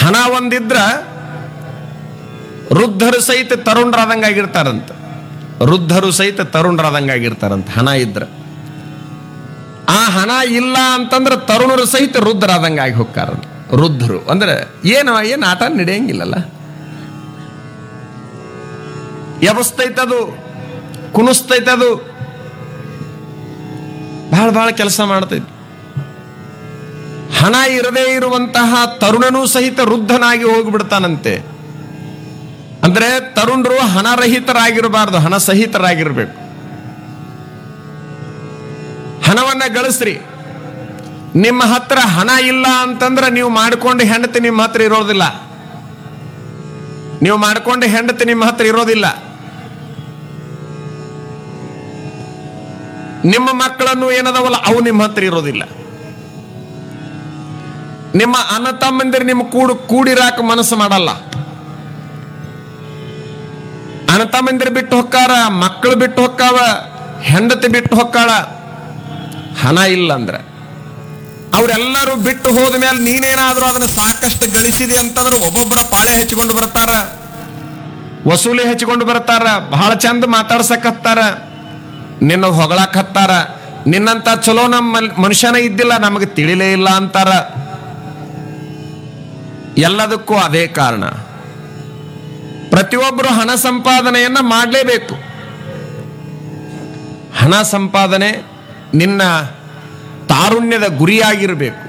ಹಣ ಒಂದಿದ್ರ ವೃದ್ಧರು ಸಹಿತ ತರುಣರಾದಂಗಾಗಿರ್ತಾರಂತ ವೃದ್ಧರು ಸಹಿತ ತರುಣರಾದಂಗಾಗಿರ್ತಾರಂತ ಹಣ ಇದ್ರ ಆ ಹಣ ಇಲ್ಲ ಅಂತಂದ್ರೆ ತರುಣರು ಸಹಿತ ವೃದ್ಧರಾದಂಗಾಗಿ ಹೋಗ್ತಾರ ವೃದ್ಧರು ಅಂದ್ರೆ ಏನು ಏನು ಆಟ ನಡೆಯಂಗಿಲ್ಲಲ್ಲ ಎಬಸ್ತೈತದು ಕುಣಿಸ್ತೈತದು ಬಹಳ ಬಹಳ ಕೆಲಸ ಮಾಡ್ತೈತಿ ಹಣ ಇರದೇ ಇರುವಂತಹ ತರುಣನೂ ಸಹಿತ ವೃದ್ಧನಾಗಿ ಹೋಗ್ಬಿಡ್ತಾನಂತೆ ಅಂದ್ರೆ ತರುಣರು ಹಣರಹಿತರಾಗಿರಬಾರ್ದು ಹಣ ಸಹಿತರಾಗಿರ್ಬೇಕು ಹಣವನ್ನ ಗಳಿಸ್ರಿ ನಿಮ್ಮ ಹತ್ರ ಹಣ ಇಲ್ಲ ಅಂತಂದ್ರೆ ನೀವು ಮಾಡಿಕೊಂಡು ಹೆಂಡತಿ ನಿಮ್ಮ ಹತ್ರ ಇರೋದಿಲ್ಲ ನೀವು ಮಾಡಿಕೊಂಡು ಹೆಂಡತಿ ನಿಮ್ಮ ಹತ್ರ ಇರೋದಿಲ್ಲ ನಿಮ್ಮ ಮಕ್ಕಳನ್ನು ಏನದವಲ್ಲ ಅವು ನಿಮ್ಮ ಹತ್ರ ಇರೋದಿಲ್ಲ ನಿಮ್ಮ ಅಣ್ಣ ತಮ್ಮಂದಿರು ನಿಮ್ಮ ಕೂಡು ಕೂಡಿರಾಕ ಮನಸ್ಸು ಮಾಡಲ್ಲ ಅಣ್ಣ ತಮ್ಮಂದಿರು ಬಿಟ್ಟು ಹೊಕ್ಕಾರ ಮಕ್ಕಳು ಬಿಟ್ಟು ಹೊಕ್ಕಾವ ಹೆಂಡತಿ ಬಿಟ್ಟು ಹೊಕ್ಕಾಳ ಹಣ ಇಲ್ಲ ಅಂದ್ರೆ ಅವರೆಲ್ಲರೂ ಬಿಟ್ಟು ಹೋದ ಮೇಲೆ ನೀನೇನಾದ್ರೂ ಅದನ್ನ ಸಾಕಷ್ಟು ಗಳಿಸಿದೆ ಅಂತಂದ್ರೆ ಒಬ್ಬೊಬ್ಬರ ಪಾಳೆ ಹಚ್ಕೊಂಡು ಬರ್ತಾರ ವಸೂಲಿ ಹಚ್ಕೊಂಡು ಬರ್ತಾರ ಬಹಳ ಚಂದ ಮಾತಾಡ್ಸಕ್ ನಿನ್ನ ಹೊಗಳಕ್ ಹತ್ತಾರ ನಿನ್ನಂತ ಚಲೋ ನಮ್ಮ ಮಲ್- ಮನುಷ್ಯನ ಇದ್ದಿಲ್ಲ ನಮಗೆ ತಿಳಿಲೇ ಇಲ್ಲ ಅಂತಾರ ಎಲ್ಲದಕ್ಕೂ ಅದೇ ಕಾರಣ ಪ್ರತಿಯೊಬ್ಬರು ಹಣ ಸಂಪಾದನೆಯನ್ನ ಮಾಡಲೇಬೇಕು ಹಣ ಸಂಪಾದನೆ ನಿನ್ನ ತಾರುಣ್ಯದ ಗುರಿಯಾಗಿರಬೇಕು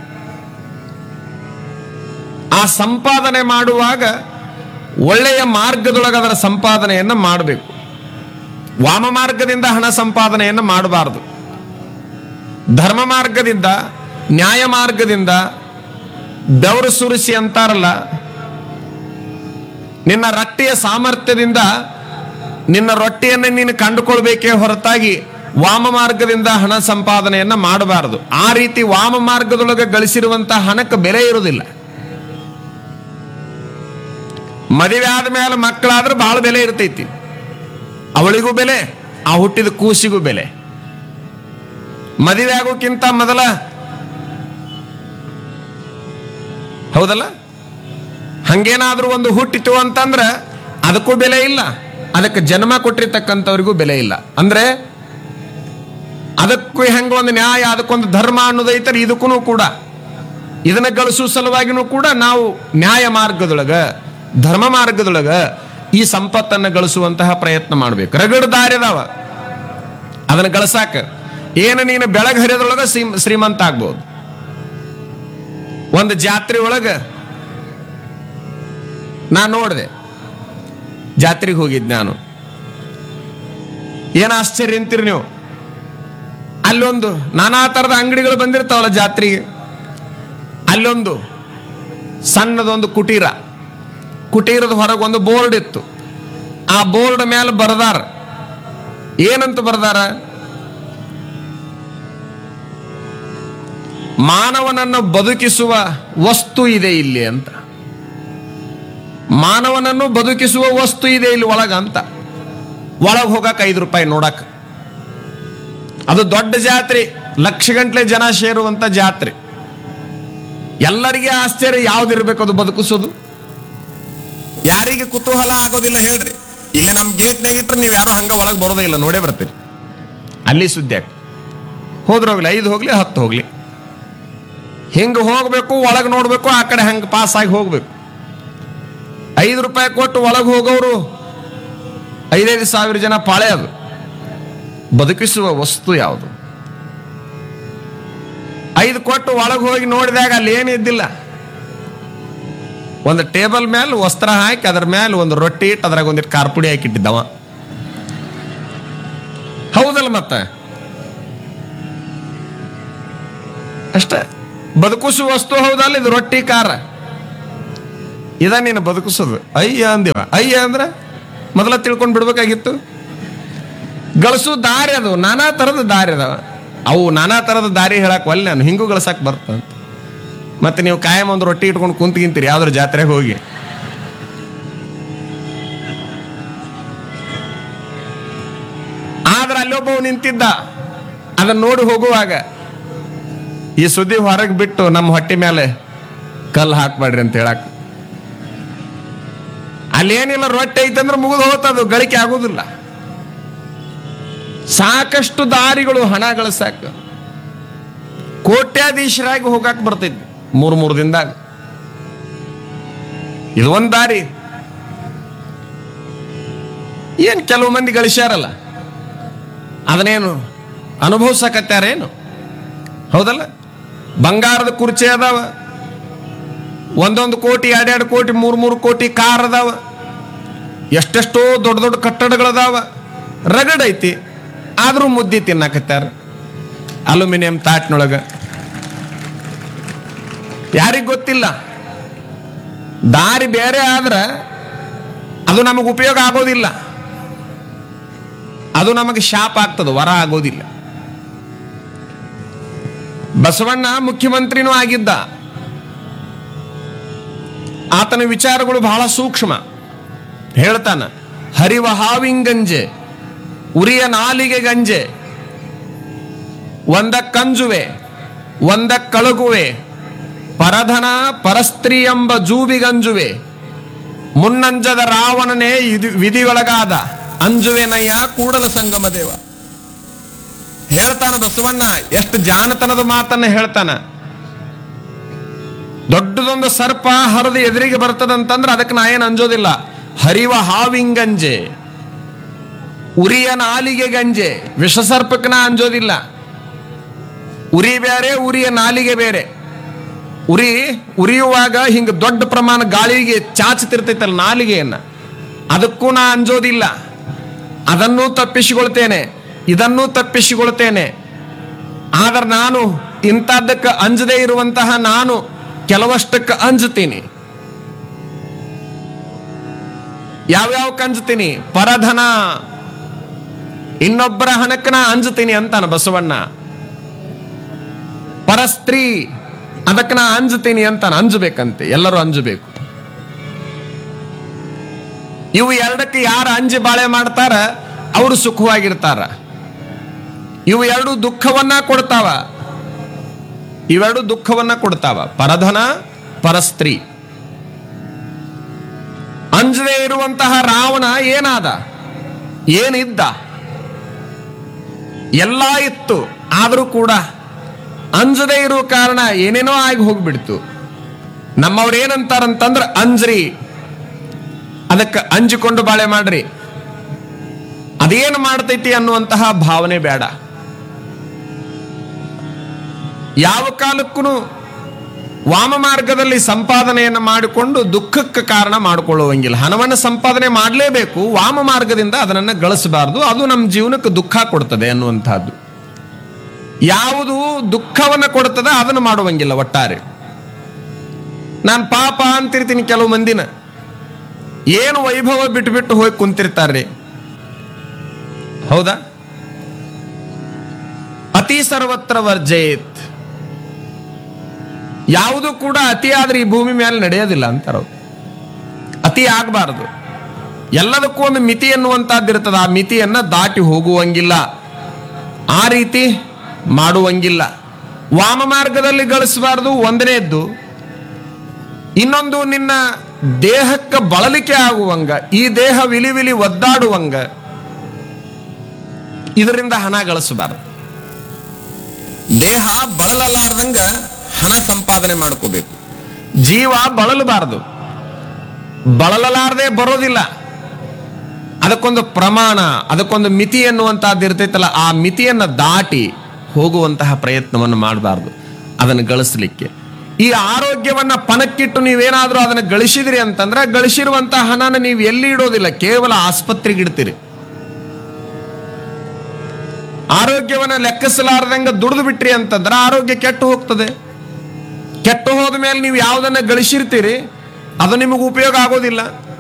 ಆ ಸಂಪಾದನೆ ಮಾಡುವಾಗ ಒಳ್ಳೆಯ ಮಾರ್ಗದೊಳಗೆ ಅದರ ಸಂಪಾದನೆಯನ್ನು ಮಾಡಬೇಕು ವಾಮ ಮಾರ್ಗದಿಂದ ಹಣ ಸಂಪಾದನೆಯನ್ನು ಮಾಡಬಾರದು ಧರ್ಮ ಮಾರ್ಗದಿಂದ ನ್ಯಾಯ ಮಾರ್ಗದಿಂದ ಬೆವರು ಸುರಿಸಿ ಅಂತಾರಲ್ಲ ನಿನ್ನ ರಟ್ಟೆಯ ಸಾಮರ್ಥ್ಯದಿಂದ ನಿನ್ನ ರೊಟ್ಟಿಯನ್ನು ನೀನು ಕಂಡುಕೊಳ್ಬೇಕೇ ಹೊರತಾಗಿ ವಾಮ ಮಾರ್ಗದಿಂದ ಹಣ ಸಂಪಾದನೆಯನ್ನ ಮಾಡಬಾರದು ಆ ರೀತಿ ವಾಮ ಮಾರ್ಗದೊಳಗೆ ಗಳಿಸಿರುವಂತಹ ಹಣಕ್ಕೆ ಬೆಲೆ ಇರುವುದಿಲ್ಲ ಮದುವೆ ಆದ ಮೇಲೆ ಮಕ್ಕಳಾದ್ರೆ ಬಹಳ ಬೆಲೆ ಇರ್ತೈತಿ ಅವಳಿಗೂ ಬೆಲೆ ಆ ಹುಟ್ಟಿದ ಕೂಸಿಗೂ ಬೆಲೆ ಮದುವೆ ಆಗೋಕ್ಕಿಂತ ಮೊದಲ ಹೌದಲ್ಲ ಹಂಗೇನಾದ್ರೂ ಒಂದು ಹುಟ್ಟಿತು ಅಂತಂದ್ರೆ ಅದಕ್ಕೂ ಬೆಲೆ ಇಲ್ಲ ಅದಕ್ಕೆ ಜನ್ಮ ಕೊಟ್ಟಿರ್ತಕ್ಕಂಥವ್ರಿಗೂ ಬೆಲೆ ಇಲ್ಲ ಅಂದ್ರೆ ಅದಕ್ಕೂ ಹೆಂಗ ಒಂದು ನ್ಯಾಯ ಅದಕ್ಕೊಂದು ಧರ್ಮ ಅನ್ನೋದೈತರಿ ಇದಕ್ಕೂ ಕೂಡ ಇದನ್ನ ಗಳಿಸುವ ಸಲುವಾಗಿನೂ ಕೂಡ ನಾವು ನ್ಯಾಯ ಮಾರ್ಗದೊಳಗ ಧರ್ಮ ಮಾರ್ಗದೊಳಗ ಈ ಸಂಪತ್ತನ್ನು ಗಳಿಸುವಂತಹ ಪ್ರಯತ್ನ ಮಾಡ್ಬೇಕು ರಗಡ ದಾರಿ ಅದಾವ ಅದನ್ನ ಗಳಸಾಕ ಏನು ನೀನು ಬೆಳಗ್ಗೆ ಹರಿಯೋದ್ರೊಳಗ ಶ್ರೀ- ಶ್ರೀಮಂತ ಆಗ್ಬೋದು ಒಂದು ಜಾತ್ರೆ ಒಳಗ ನಾ ನೋಡಿದೆ ಜಾತ್ರೆಗೆ ಹೋಗಿದ್ದೆ ನಾನು ಏನು ಆಶ್ಚರ್ಯ ಅಂತೀರಿ ನೀವು ಅಲ್ಲೊಂದು ನಾನಾ ಥರದ ಅಂಗಡಿಗಳು ಬಂದಿರ್ತಾವಲ್ಲ ಜಾತ್ರೆಗೆ ಅಲ್ಲೊಂದು ಸಣ್ಣದೊಂದು ಕುಟೀರ ಕುಟೀರದ ಹೊರಗೆ ಒಂದು ಬೋರ್ಡ್ ಇತ್ತು ಆ ಬೋರ್ಡ್ ಮೇಲೆ ಬರದಾರ ಏನಂತ ಬರದಾರ ಮಾನವನನ್ನು ಬದುಕಿಸುವ ವಸ್ತು ಇದೆ ಇಲ್ಲಿ ಅಂತ ಮಾನವನನ್ನು ಬದುಕಿಸುವ ವಸ್ತು ಇದೆ ಇಲ್ಲಿ ಒಳಗ ಅಂತ ಒಳಗೆ ಹೋಗಕ್ಕೆ ಐದು ರೂಪಾಯಿ ನೋಡಕ್ ಅದು ದೊಡ್ಡ ಜಾತ್ರೆ ಲಕ್ಷ ಗಂಟ್ಲೆ ಜನ ಸೇರುವಂತ ಜಾತ್ರೆ ಎಲ್ಲರಿಗೆ ಆಶ್ಚರ್ಯ ಯಾವ್ದಿರ್ಬೇಕು ಅದು ಬದುಕಿಸೋದು ಯಾರಿಗೆ ಕುತೂಹಲ ಆಗೋದಿಲ್ಲ ಹೇಳ್ರಿ ಈಗ ನಮ್ ಗೇಟ್ನಾಗ ಇಟ್ರೆ ನೀವು ಯಾರು ಹಂಗ ಒಳಗೆ ಬರೋದೇ ಇಲ್ಲ ನೋಡೇ ಬರ್ತೀರಿ ಅಲ್ಲಿ ಸುದ್ದಿ ಆಗ್ ಹೋದ್ರೆ ಹೋಗ್ಲಿ ಐದು ಹೋಗ್ಲಿ ಹತ್ತು ಹೋಗ್ಲಿ ಹಿಂಗ ಹೋಗ್ಬೇಕು ಒಳಗೆ ನೋಡ್ಬೇಕು ಆ ಕಡೆ ಹಂಗ ಪಾಸ್ ಆಗಿ ಹೋಗ್ಬೇಕು ಐದು ರೂಪಾಯಿ ಕೊಟ್ಟು ಒಳಗೆ ಹೋಗೋರು ಐದೈದು ಸಾವಿರ ಜನ ಪಾಳೆ ಅದು ಬದುಕಿಸುವ ವಸ್ತು ಯಾವುದು ಐದು ಕೊಟ್ಟು ಒಳಗೆ ಹೋಗಿ ನೋಡಿದಾಗ ಅಲ್ಲಿ ಏನು ಇದ್ದಿಲ್ಲ ಒಂದು ಟೇಬಲ್ ಮೇಲೆ ವಸ್ತ್ರ ಹಾಕಿ ಅದ್ರ ಮೇಲೆ ಒಂದು ರೊಟ್ಟಿ ಇಟ್ಟು ಅದ್ರಾಗ ಒಂದಿಟ್ಟು ಕಾರ್ಪುಡಿ ಹಾಕಿಟ್ಟಿದ್ದವ ಹೌದಲ್ಲ ಮತ್ತೆ ಅಷ್ಟೇ ಬದುಕಿಸುವ ವಸ್ತು ಹೌದಲ್ಲ ಇದು ರೊಟ್ಟಿ ಕಾರ ಇದ ನೀನು ಬದುಕಿಸೋದು ಅಯ್ಯ ಅಂದಿವ ಅಯ್ಯ ಅಂದ್ರೆ ಮೊದಲ ತಿಳ್ಕೊಂಡು ಬಿಡ್ಬೇಕಾಗಿತ್ತು ಗಳಿಸು ದಾರಿ ಅದು ನಾನಾ ತರದ ದಾರಿ ಅದಾವ ಅವು ನಾನಾ ತರದ ದಾರಿ ಹೇಳಕ್ ಒಲ್ಲೆ ನಾನು ಹಿಂಗೂ ಗಳಸಕ್ ಬರ್ತಂತ ಮತ್ತೆ ನೀವು ಕಾಯಂ ಒಂದು ರೊಟ್ಟಿ ಇಟ್ಕೊಂಡು ಕುಂತ್ಗಿಂತೀರಿ ಯಾವ್ದ್ರ ಜಾತ್ರೆಗೆ ಹೋಗಿ ಆದ್ರೆ ಅಲ್ಲೊಬ್ಬವ್ ನಿಂತಿದ್ದ ಅದನ್ನ ನೋಡಿ ಹೋಗುವಾಗ ಈ ಸುದ್ದಿ ಹೊರಗೆ ಬಿಟ್ಟು ನಮ್ಮ ಹೊಟ್ಟೆ ಮೇಲೆ ಕಲ್ಲು ಹಾಕ್ಬೇಡ್ರಿ ಅಂತ ಹೇಳಕ್ ಅಲ್ಲೇನಿಲ್ಲ ರೊಟ್ಟಿ ಐತಂದ್ರೆ ಮುಗಿದು ಹೋಗ್ತದು ಗಳಿಕೆ ಆಗೋದಿಲ್ಲ ಸಾಕಷ್ಟು ದಾರಿಗಳು ಹಣ ಗಳಿಸಾಕ ಕೋಟ್ಯಾಧೀಶರಾಗಿ ಹೋಗಾಕ್ ಬರ್ತೈತಿ ಮೂರು ಮೂರು ದಿನದಾಗ ಇದು ಒಂದ್ ದಾರಿ ಏನ್ ಕೆಲವು ಮಂದಿ ಗಳಿಸ್ಯಾರಲ್ಲ ಅದನ್ನೇನು ಅನುಭವಿಸಕತ್ಯಾರೇನು ಹೌದಲ್ಲ ಬಂಗಾರದ ಕುರ್ಚಿ ಅದಾವ ಒಂದೊಂದು ಕೋಟಿ ಎರಡೆರಡು ಕೋಟಿ ಮೂರು ಮೂರು ಕೋಟಿ ಕಾರ್ ಅದಾವ ಎಷ್ಟೆಷ್ಟೋ ದೊಡ್ಡ ದೊಡ್ಡ ಕಟ್ಟಡಗಳದಾವ ರಗಡ್ ಐತಿ ಆದ್ರೂ ಮುದ್ದಿ ತಿನ್ನಕತ್ಯಾರ ಅಲ್ಯೂಮಿನಿಯಂ ತಾಟ್ನೊಳಗ ಯಾರಿಗ್ ಗೊತ್ತಿಲ್ಲ ದಾರಿ ಬೇರೆ ಆದ್ರ ಅದು ನಮಗೆ ಉಪಯೋಗ ಆಗೋದಿಲ್ಲ ಅದು ನಮಗೆ ಶಾಪ ಆಗ್ತದೆ ವರ ಆಗೋದಿಲ್ಲ ಬಸವಣ್ಣ ಮುಖ್ಯಮಂತ್ರಿನೂ ಆಗಿದ್ದ ಆತನ ವಿಚಾರಗಳು ಬಹಳ ಸೂಕ್ಷ್ಮ ಹೇಳ್ತಾನ ಹರಿವ ಹಾವಿಂಗಂಜೆ ಉರಿಯ ನಾಲಿಗೆ ಗಂಜೆ ಒಂದ ಕಂಜುವೆ ಒಂದ ಕಳಗುವೆ ಪರಧನ ಪರಸ್ತ್ರೀ ಎಂಬ ಜೂಬಿಗಂಜುವೆ ಮುನ್ನಂಜದ ರಾವಣನೇ ಇದು- ವಿಧಿಯೊಳಗಾದ ಅಂಜುವೆನಯ್ಯ ಕೂಡಲ ಸಂಗಮ ದೇವ ಹೇಳ್ತಾನ ಬಸವಣ್ಣ ಎಷ್ಟು ಜಾನತನದ ಮಾತನ್ನ ಹೇಳ್ತಾನ ದೊಡ್ಡದೊಂದು ಸರ್ಪ ಹರಿದು ಎದುರಿಗೆ ಬರ್ತದಂತಂದ್ರೆ ಅದಕ್ಕೆ ನಾ ಏನು ಅಂಜೋದಿಲ್ಲ ಹರಿವ ಹಾವಿಂಗಂಜೆ ಉರಿಯ ನಾಲಿಗೆ ಗಂಜೆ ವಿಷಸರ್ಪಕ್ಕೆ ನಾ ಅಂಜೋದಿಲ್ಲ ಉರಿ ಬೇರೆ ಉರಿಯ ನಾಲಿಗೆ ಬೇರೆ ಉರಿ ಉರಿಯುವಾಗ ಹಿಂಗ ದೊಡ್ಡ ಪ್ರಮಾಣ ಗಾಳಿಗೆ ಚಾಚುತ್ತಿರ್ತೈತಲ್ಲ ನಾಲಿಗೆಯನ್ನ ಅದಕ್ಕೂ ನಾ ಅಂಜೋದಿಲ್ಲ ಅದನ್ನೂ ತಪ್ಪಿಸಿಕೊಳ್ತೇನೆ ಇದನ್ನೂ ತಪ್ಪಿಸಿಕೊಳ್ತೇನೆ ಆದ್ರೆ ನಾನು ಇಂಥದ್ದಕ್ಕೆ ಅಂಜದೇ ಇರುವಂತಹ ನಾನು ಕೆಲವಷ್ಟಕ್ಕೆ ಅಂಜುತ್ತೀನಿ ಯಾವ್ಯಾವ ಅಂಜುತ್ತೀನಿ ಪರಧನ ಇನ್ನೊಬ್ಬರ ಹಣಕ್ಕೆ ನಾ ಅಂಜುತ್ತೀನಿ ಅಂತಾನ ಬಸವಣ್ಣ ಪರಸ್ತ್ರೀ ಅದಕ್ಕೆ ನಾ ಅಂಜುತ್ತೀನಿ ಅಂತಾನ ಅಂಜಬೇಕಂತೆ ಎಲ್ಲರೂ ಅಂಜಬೇಕು ಇವು ಎರಡಕ್ಕೆ ಯಾರು ಅಂಜಿ ಬಾಳೆ ಮಾಡ್ತಾರ ಅವರು ಸುಖವಾಗಿರ್ತಾರ ಇವು ಎರಡು ದುಃಖವನ್ನ ಕೊಡ್ತಾವ ಇವೆರಡು ದುಃಖವನ್ನ ಕೊಡ್ತಾವ ಪರಧನ ಪರಸ್ತ್ರೀ ಅಂಜದೇ ಇರುವಂತಹ ರಾವಣ ಏನಾದ ಏನಿದ್ದ ಎಲ್ಲ ಇತ್ತು ಆದರೂ ಕೂಡ ಅಂಜದೇ ಇರುವ ಕಾರಣ ಏನೇನೋ ಆಗಿ ಹೋಗ್ಬಿಡ್ತು ನಮ್ಮವ್ರು ಏನಂತಾರಂತಂದ್ರ ಅಂಜ್ರಿ ಅದಕ್ಕೆ ಅಂಜಿಕೊಂಡು ಬಾಳೆ ಮಾಡ್ರಿ ಅದೇನು ಮಾಡ್ತೈತಿ ಅನ್ನುವಂತಹ ಭಾವನೆ ಬೇಡ ಯಾವ ಕಾಲಕ್ಕೂ ವಾಮ ಮಾರ್ಗದಲ್ಲಿ ಸಂಪಾದನೆಯನ್ನು ಮಾಡಿಕೊಂಡು ದುಃಖಕ್ಕೆ ಕಾರಣ ಮಾಡಿಕೊಳ್ಳುವಂಗಿಲ್ಲ ಹಣವನ್ನು ಸಂಪಾದನೆ ಮಾಡಲೇಬೇಕು ವಾಮ ಮಾರ್ಗದಿಂದ ಅದನ್ನು ಗಳಿಸಬಾರದು ಅದು ನಮ್ಮ ಜೀವನಕ್ಕೆ ದುಃಖ ಕೊಡ್ತದೆ ಅನ್ನುವಂಥದ್ದು ಯಾವುದು ದುಃಖವನ್ನು ಕೊಡ್ತದೆ ಅದನ್ನು ಮಾಡುವಂಗಿಲ್ಲ ಒಟ್ಟಾರೆ ನಾನು ಪಾಪ ಅಂತಿರ್ತೀನಿ ಕೆಲವು ಮಂದಿನ ಏನು ವೈಭವ ಬಿಟ್ಟು ಬಿಟ್ಟು ಹೋಗಿ ಕುಂತಿರ್ತಾರ್ರಿ ಹೌದಾ ಅತಿ ಸರ್ವತ್ರ ವರ್ಜೇತ್ ಯಾವುದು ಕೂಡ ಅತಿ ಆದ್ರೆ ಈ ಭೂಮಿ ಮೇಲೆ ನಡೆಯೋದಿಲ್ಲ ಅಂತಾರ ಅವ್ರು. ಅತಿ ಆಗಬಾರದು ಎಲ್ಲದಕ್ಕೂ ಒಂದು ಮಿತಿ ಎನ್ನುವಂತಹದ್ದು ಇರ್ತದೆ ಆ ಮಿತಿಯನ್ನ ದಾಟಿ ಹೋಗುವಂಗಿಲ್ಲ ಆ ರೀತಿ ಮಾಡುವಂಗಿಲ್ಲ ವಾಮ ಮಾರ್ಗದಲ್ಲಿ ಗಳಿಸಬಾರದು ಒಂದನೇದ್ದು ಇನ್ನೊಂದು ನಿನ್ನ ದೇಹಕ್ಕೆ ಬಳಲಿಕೆ ಆಗುವಂಗ ಈ ದೇಹ ವಿಲಿ ವಿಲಿ ಒದ್ದಾಡುವಂಗ ಇದರಿಂದ ಹಣ ಗಳಿಸಬಾರದು ದೇಹ ಬಳಲಲಾರ್ದಂಗ ಹಣ ಸಂಪಾದನೆ ಮಾಡ್ಕೋಬೇಕು ಜೀವ ಬಳಲಬಾರದು ಬಳಲಲಾರದೆ ಬರೋದಿಲ್ಲ ಅದಕ್ಕೊಂದು ಪ್ರಮಾಣ ಅದಕ್ಕೊಂದು ಮಿತಿ ಎನ್ನುವಂತಹದ್ದು ಇರ್ತೈತಲ್ಲ ಆ ಮಿತಿಯನ್ನ ದಾಟಿ ಹೋಗುವಂತಹ ಪ್ರಯತ್ನವನ್ನು ಮಾಡಬಾರ್ದು ಅದನ್ನು ಗಳಿಸ್ಲಿಕ್ಕೆ ಈ ಆರೋಗ್ಯವನ್ನ ಪಣಕ್ಕಿಟ್ಟು ನೀವೇನಾದ್ರೂ ಅದನ್ನು ಗಳಿಸಿದ್ರಿ ಅಂತಂದ್ರೆ ಗಳಿಸಿರುವಂತಹ ಹಣನ ನೀವು ಎಲ್ಲಿ ಇಡೋದಿಲ್ಲ ಕೇವಲ ಆಸ್ಪತ್ರೆಗೆ ಇಡ್ತೀರಿ ಆರೋಗ್ಯವನ್ನ ಲೆಕ್ಕಿಸಲಾರ್ದಂಗ ದುಡಿದು ಬಿಟ್ರಿ ಅಂತಂದ್ರೆ ಆರೋಗ್ಯ ಕೆಟ್ಟು ಹೋಗ್ತದೆ ಕೆಟ್ಟು ಹೋದ ಮೇಲೆ ನೀವು ಯಾವುದನ್ನ ಗಳಿಸಿರ್ತೀರಿ ಅದು ನಿಮಗೆ ಉಪಯೋಗ ಆಗೋದಿಲ್ಲ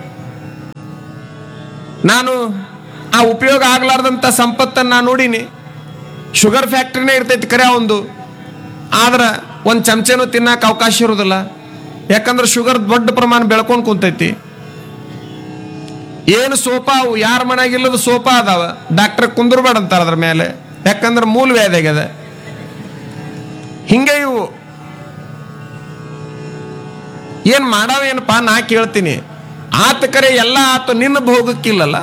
ನಾನು ಆ ಉಪಯೋಗ ಆಗ್ಲಾರ್ದಂಥ ಸಂಪತ್ತನ್ನು ನಾನು ನೋಡೀನಿ ಶುಗರ್ ಫ್ಯಾಕ್ಟ್ರಿನೇ ಇರ್ತೈತಿ ಕರೆ ಒಂದು ಆದ್ರೆ ಒಂದು ಚಮಚನೂ ತಿನ್ನಕ್ಕೆ ಅವಕಾಶ ಇರೋದಿಲ್ಲ ಯಾಕಂದ್ರೆ ಶುಗರ್ ದೊಡ್ಡ ಪ್ರಮಾಣ ಬೆಳ್ಕೊಂಡು ಕುಂತೈತಿ ಏನು ಸೋಫಾ ಅವು ಯಾರ ಮನೆಯಾಗಿಲ್ಲದ ಸೋಫಾ ಅದಾವ ಡಾಕ್ಟರ್ ಕುಂದ್ರಬೇಡ ಅಂತಾರ ಅದ್ರ ಮೇಲೆ ಯಾಕಂದ್ರೆ ಮೂಲ ವ್ಯಾಧಿ ಆಗ್ಯದ ಹಿಂಗೆ ಇವು ಏನ್ ಮಾಡಾವೇನಪ್ಪ ನಾ ಕೇಳ್ತೀನಿ ಆತ ಕರೆ ಎಲ್ಲ ಆತ ನಿನ್ನ ಭೋಗಕ್ಕಿಲ್ಲಲ್ಲ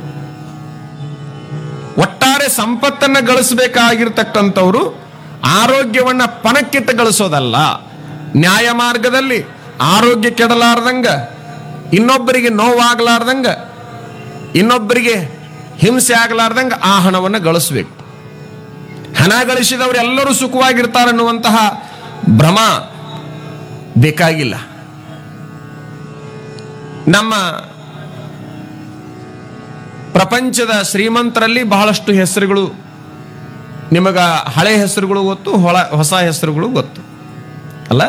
ಒಟ್ಟಾರೆ ಸಂಪತ್ತನ್ನ ಗಳಿಸಬೇಕಾಗಿರ್ತಕ್ಕಂಥವ್ರು ಆರೋಗ್ಯವನ್ನ ಪಣಕ್ಕಿಟ್ಟು ಗಳಿಸೋದಲ್ಲ ನ್ಯಾಯ ಮಾರ್ಗದಲ್ಲಿ ಆರೋಗ್ಯ ಕೆಡಲಾರ್ದಂಗ ಇನ್ನೊಬ್ಬರಿಗೆ ನೋವಾಗಲಾರ್ದಂಗ ಇನ್ನೊಬ್ಬರಿಗೆ ಹಿಂಸೆ ಆಗಲಾರ್ದಂಗ ಆ ಹಣವನ್ನು ಗಳಿಸ್ಬೇಕು ಹಣ ಗಳಿಸಿದವರು ಎಲ್ಲರೂ ಸುಖವಾಗಿರ್ತಾರನ್ನುವಂತಹ ಭ್ರಮ ಬೇಕಾಗಿಲ್ಲ ನಮ್ಮ ಪ್ರಪಂಚದ ಶ್ರೀಮಂತರಲ್ಲಿ ಬಹಳಷ್ಟು ಹೆಸರುಗಳು ನಿಮಗ ಹಳೆ ಹೆಸರುಗಳು ಗೊತ್ತು ಹೊಳ ಹೊಸ ಹೆಸರುಗಳು ಗೊತ್ತು ಅಲ್ಲ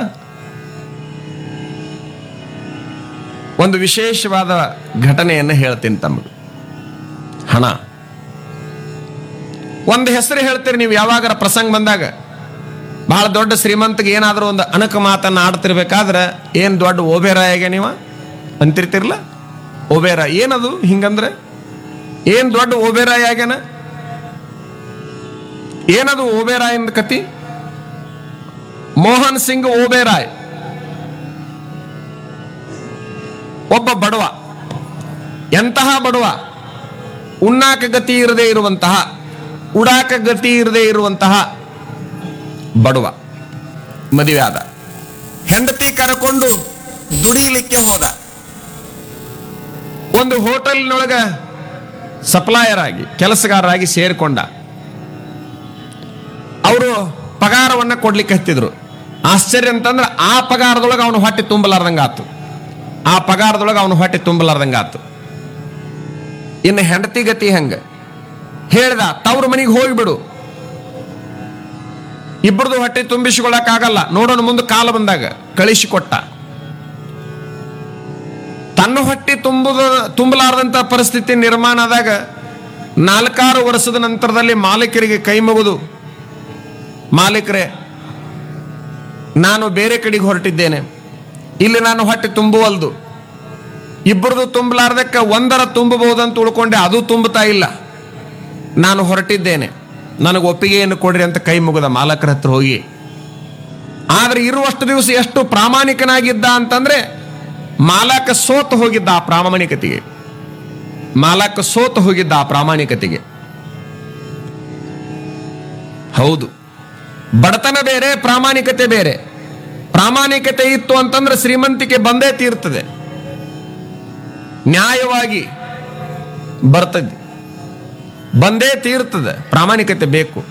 ಒಂದು ವಿಶೇಷವಾದ ಘಟನೆಯನ್ನು ಹೇಳ್ತೀನಿ ತಮಗೆ ಹಣ ಒಂದು ಹೆಸರು ಹೇಳ್ತೀರಿ ನೀವು ಯಾವಾಗಾರ ಪ್ರಸಂಗ ಬಂದಾಗ ಬಹಳ ದೊಡ್ಡ ಶ್ರೀಮಂತಿಗೆ ಏನಾದರೂ ಒಂದು ಅಣಕ ಮಾತನ್ನ ಆಡ್ತಿರ್ಬೇಕಾದ್ರೆ ಏನು ದೊಡ್ಡ ಓಬೇರಾಯಾಗ ನೀವ ಅಂತಿರ್ತಿರ್ಲ ಓಬೇರ ಏನದು ಹಿಂಗಂದ್ರೆ ಏನ್ ದೊಡ್ಡ ಓಬೇರಾಯ ಆಗ್ಯಾನ ಏನದು ಓಬೇರಾಯ್ ಎಂದ ಕತಿ ಮೋಹನ್ ಸಿಂಗ್ ಓಬೇರಾಯ್ ಒಬ್ಬ ಬಡವ ಎಂತಹ ಬಡವ ಉಣ್ಣಾಕ ಗತಿ ಇರದೇ ಇರುವಂತಹ ಉಡಾಕ ಗತಿ ಇರದೇ ಇರುವಂತಹ ಬಡವ ಮದುವೆ ಆದ ಹೆಂಡತಿ ಕರಕೊಂಡು ದುಡಿಲಿಕ್ಕೆ ಹೋದ ಒಂದು ಹೋಟೆಲ್ನೊಳಗ ಸಪ್ಲಾಯರ್ ಆಗಿ ಕೆಲಸಗಾರರಾಗಿ ಸೇರಿಕೊಂಡ ಅವರು ಪಗಾರವನ್ನ ಕೊಡ್ಲಿಕ್ಕೆ ಹತ್ತಿದ್ರು ಆಶ್ಚರ್ಯ ಅಂತಂದ್ರೆ ಆ ಪಗಾರದೊಳಗೆ ಅವನು ಹೊಟ್ಟೆ ತುಂಬಲಾರ್ದಂಗ ಆತು ಆ ಪಗಾರದೊಳಗೆ ಅವನು ಹೊಟ್ಟೆ ತುಂಬಲಾರ್ದಂಗ ಆತು ಇನ್ನು ಹೆಂಡತಿ ಗತಿ ಹಂಗ ಹೇಳ್ದ ತವ್ರ ಮನೆಗೆ ಹೋಗಿಬಿಡು ಇಬ್ಬರದು ಹೊಟ್ಟೆ ತುಂಬಿಸಿಕೊಳ್ಳಕ್ ಆಗಲ್ಲ ನೋಡೋಣ ಮುಂದೆ ಕಾಲ ಬಂದಾಗ ಕಳಿಸಿಕೊಟ್ಟ ತನ್ನ ಹೊಟ್ಟೆ ತುಂಬುದ ತುಂಬಲಾರದಂತ ಪರಿಸ್ಥಿತಿ ನಿರ್ಮಾಣ ಆದಾಗ ನಾಲ್ಕಾರು ವರ್ಷದ ನಂತರದಲ್ಲಿ ಮಾಲೀಕರಿಗೆ ಕೈ ಮುಗಿದು ಮಾಲೀಕರೇ ನಾನು ಬೇರೆ ಕಡೆಗೆ ಹೊರಟಿದ್ದೇನೆ ಇಲ್ಲಿ ನಾನು ಹೊಟ್ಟೆ ತುಂಬುವಲ್ದು ಇಬ್ಬರದು ತುಂಬಲಾರ್ದಕ್ಕ ಒಂದರ ತುಂಬಬಹುದಂತ ಉಳ್ಕೊಂಡೆ ಅದು ತುಂಬುತ್ತಾ ಇಲ್ಲ ನಾನು ಹೊರಟಿದ್ದೇನೆ ನನಗೆ ಒಪ್ಪಿಗೆಯನ್ನು ಕೊಡ್ರಿ ಅಂತ ಕೈ ಮುಗಿದ ಮಾಲಕರ ಹತ್ರ ಹೋಗಿ ಆದ್ರೆ ಇರುವಷ್ಟು ದಿವಸ ಎಷ್ಟು ಪ್ರಾಮಾಣಿಕನಾಗಿದ್ದ ಅಂತಂದ್ರೆ ಮಾಲಕ ಸೋತು ಹೋಗಿದ್ದ ಆ ಪ್ರಾಮಾಣಿಕತೆಗೆ ಮಾಲಕ ಸೋತು ಹೋಗಿದ್ದ ಆ ಪ್ರಾಮಾಣಿಕತೆಗೆ ಹೌದು ಬಡತನ ಬೇರೆ ಪ್ರಾಮಾಣಿಕತೆ ಬೇರೆ ಪ್ರಾಮಾಣಿಕತೆ ಇತ್ತು ಅಂತಂದ್ರೆ ಶ್ರೀಮಂತಿಕೆ ಬಂದೇ ತೀರ್ತದೆ ನ್ಯಾಯವಾಗಿ ಬರ್ತದೆ ಬಂದೇ ತೀರ್ತದೆ ಪ್ರಾಮಾಣಿಕತೆ ಬೇಕು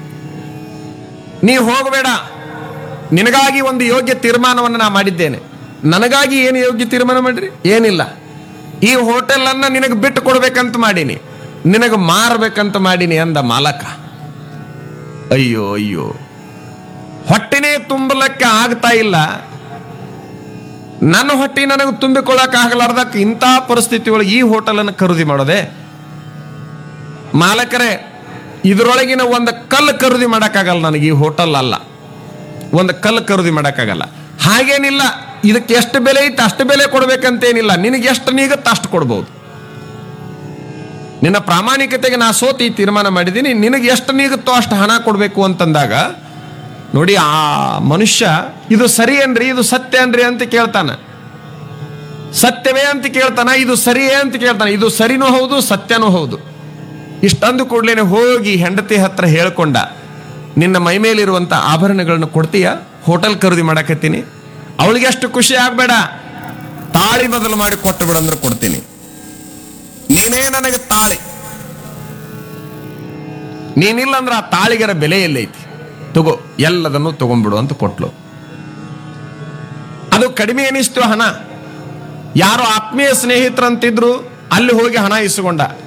ನೀ ಹೋಗಬೇಡ ನಿನಗಾಗಿ ಒಂದು ಯೋಗ್ಯ ತೀರ್ಮಾನವನ್ನು ನಾ ಮಾಡಿದ್ದೇನೆ ನನಗಾಗಿ ಏನು ಯೋಗ್ಯ ತೀರ್ಮಾನ ಮಾಡ್ರಿ ಏನಿಲ್ಲ ಈ ಹೋಟೆಲ್ ಅನ್ನ ನಿನಗೆ ಬಿಟ್ಟು ಕೊಡ್ಬೇಕಂತ ಮಾಡೀನಿ ನಿನಗೆ ಮಾರಬೇಕಂತ ಮಾಡೀನಿ ಅಂದ ಮಾಲಕ ಅಯ್ಯೋ ಅಯ್ಯೋ ಹೊಟ್ಟೆನೇ ತುಂಬಲಕ್ಕೆ ಆಗ್ತಾ ಇಲ್ಲ ನನ್ನ ಹೊಟ್ಟೆ ನನಗೆ ತುಂಬಿಕೊಳ್ಳಕ್ ಆಗಲಾರ್ದಕ್ಕೆ ಇಂಥ ಪರಿಸ್ಥಿತಿ ಒಳಗೆ ಈ ಹೋಟೆಲನ್ನು ಖರೀದಿ ಮಾಡೋದೆ ಮಾಲಕರೇ ಇದರೊಳಗಿನ ಒಂದು ಕಲ್ಲು ಖರೀದಿ ಮಾಡೋಕ್ಕಾಗಲ್ಲ ನನಗೆ ಈ ಹೋಟೆಲ್ ಅಲ್ಲ ಒಂದು ಕಲ್ಲು ಖರೀದಿ ಮಾಡೋಕ್ಕಾಗಲ್ಲ ಹಾಗೇನಿಲ್ಲ ಇದಕ್ಕೆ ಎಷ್ಟು ಬೆಲೆ ಇತ್ತು ಅಷ್ಟು ಬೆಲೆ ಕೊಡ್ಬೇಕಂತೇನಿಲ್ಲ ನಿನಗೆ ಎಷ್ಟು ನೀಗತ್ತೆ ಅಷ್ಟು ಕೊಡ್ಬೋದು ನಿನ್ನ ಪ್ರಾಮಾಣಿಕತೆಗೆ ನಾ ಸೋತಿ ತೀರ್ಮಾನ ಮಾಡಿದ್ದೀನಿ ನಿನಗೆ ಎಷ್ಟು ನೀಗುತ್ತೋ ಅಷ್ಟು ಹಣ ಕೊಡಬೇಕು ಅಂತಂದಾಗ ನೋಡಿ ಆ ಮನುಷ್ಯ ಇದು ಸರಿ ಏನ್ರಿ ಇದು ಸತ್ಯ ಅನ್ರಿ ಅಂತ ಕೇಳ್ತಾನ ಸತ್ಯವೇ ಅಂತ ಕೇಳ್ತಾನ ಇದು ಸರಿಯೇ ಅಂತ ಕೇಳ್ತಾನ ಇದು ಸರಿನೂ ಹೌದು ಸತ್ಯನೂ ಹೌದು ಇಷ್ಟಂದು ಕೂಡ್ಲೇನೆ ಹೋಗಿ ಹೆಂಡತಿ ಹತ್ರ ಹೇಳ್ಕೊಂಡ ನಿನ್ನ ಮೈ ಮೇಲಿರುವಂತ ಆಭರಣಗಳನ್ನು ಕೊಡ್ತೀಯ ಹೋಟೆಲ್ ಖರೀದಿ ಮಾಡಕತ್ತೀನಿ ಅವಳಿಗೆ ಅಷ್ಟು ಖುಷಿ ಆಗ್ಬೇಡ ತಾಳಿ ಬದಲು ಮಾಡಿ ಕೊಟ್ಟು ಬಿಡಂದ್ರೆ ಕೊಡ್ತೀನಿ ನೀನೇ ನನಗೆ ತಾಳಿ ನೀನಿಲ್ಲ ಅಂದ್ರೆ ಆ ತಾಳಿಗರ ಬೆಲೆ ಎಲ್ಲೈತಿ ತಗೋ ಎಲ್ಲದನ್ನು ತಗೊಂಡ್ಬಿಡು ಅಂತ ಕೊಟ್ಲು ಅದು ಕಡಿಮೆ ಅನಿಸ್ತು ಹಣ ಯಾರೋ ಆತ್ಮೀಯ ಸ್ನೇಹಿತರಂತಿದ್ರು ಅಲ್ಲಿ ಹೋಗಿ ಹಣ ಇಸ್ಕೊಂಡ